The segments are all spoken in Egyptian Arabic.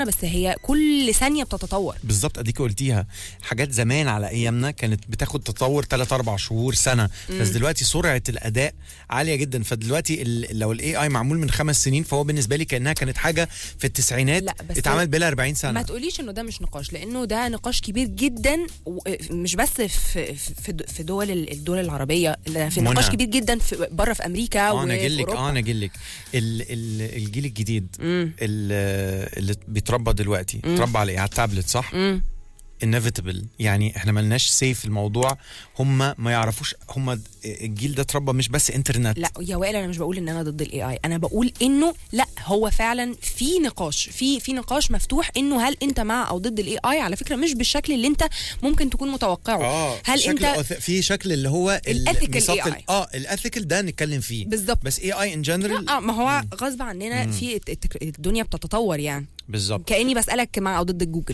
بس هي كل ثانيه بتتطور بالظبط اديك قلتيها حاجات زمان على ايامنا كانت بتاخد تطور 3 4 شهور سنه بس دلوقتي سرعه الاداء عاليه جدا فدلوقتي ال- لو الاي اي معمول من خمس سنين فهو بالنسبه لي كانها كانت حاجه في التسعينات لا، بس اتعملت بلا 40 ما سنه تقوليش انه ده مش نقاش لانه ده نقاش كبير جدا و- مش بس في في في دول ال- الدول العربيه لا، في منى. نقاش كبير جدا في بره في امريكا اه انا وفي اجيلك أوروبا. اه انا اجيلك ال- ال- الجيل الجديد مم. ال- اللي بيتربى دلوقتي بيتربى على ايه على التابلت صح مم. inevitable يعني احنا ملناش سيف في الموضوع هم ما يعرفوش هم الجيل ده اتربى مش بس انترنت لا يا وائل انا مش بقول ان انا ضد الاي اي انا بقول انه لا هو فعلا في نقاش في في نقاش مفتوح انه هل انت مع او ضد الاي اي على فكره مش بالشكل اللي انت ممكن تكون متوقعه اه هل شكل انت أوث- في شكل اللي هو ال- الethical ميثاق ال- AI. اه الاثيكال ده نتكلم فيه بالظبط بس اي اي ان جنرال اه ما هو غصب عننا في الت- التك- الدنيا بتتطور يعني بالظبط كاني بسالك مع او ضد جوجل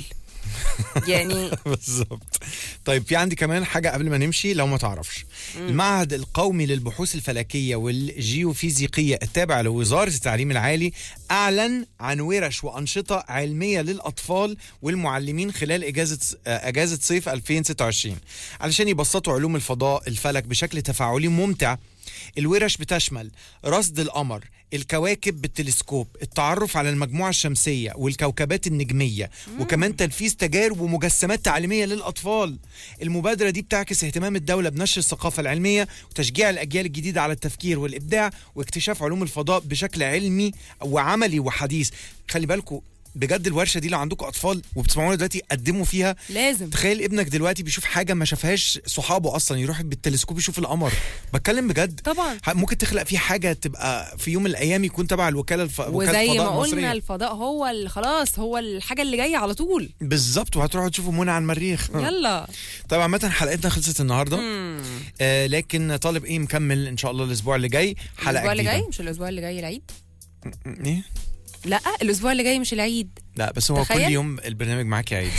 يعني بالظبط طيب في عندي كمان حاجه قبل ما نمشي لو ما تعرفش المعهد القومي للبحوث الفلكيه والجيوفيزيقيه التابع لوزاره التعليم العالي اعلن عن ورش وانشطه علميه للاطفال والمعلمين خلال اجازه آه، اجازه صيف 2026 علشان يبسطوا علوم الفضاء الفلك بشكل تفاعلي ممتع الورش بتشمل رصد القمر الكواكب بالتلسكوب التعرف على المجموعة الشمسية والكوكبات النجمية وكمان تنفيذ تجارب ومجسمات تعليمية للأطفال المبادرة دي بتعكس اهتمام الدولة بنشر الثقافة العلمية وتشجيع الأجيال الجديدة على التفكير والإبداع واكتشاف علوم الفضاء بشكل علمي وعملي وحديث خلي بالكم بجد الورشة دي لو عندكم أطفال وبتسمعونا دلوقتي قدموا فيها لازم تخيل ابنك دلوقتي بيشوف حاجه ما شافهاش صحابه اصلا يروح بالتلسكوب يشوف القمر بتكلم بجد طبعا ح- ممكن تخلق فيه حاجه تبقى في يوم من الايام يكون تبع الوكاله الف... وكاله وزي الفضاء ما قلنا المصريه الفضاء هو ال- خلاص هو الحاجه اللي جايه على طول بالظبط وهتروحوا تشوفوا منى على المريخ يلا طيب عامه حلقتنا خلصت النهارده مم. آه لكن طالب ايه مكمل ان شاء الله الاسبوع اللي جاي حلقه الاسبوع اللي جديده جاي مش الاسبوع اللي جاي العيد ايه لا الاسبوع اللي جاي مش العيد لا بس هو تخيل. كل يوم البرنامج معاك يا عيد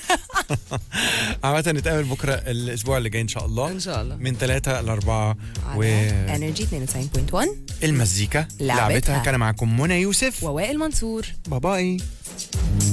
عامة نتقابل بكرة الأسبوع اللي جاي إن شاء الله ان شاء الله من ثلاثة لأربعة على انرجي 92.1 والمزيكا لعبتها. لعبتها كان معكم منى يوسف ووائل منصور باي باي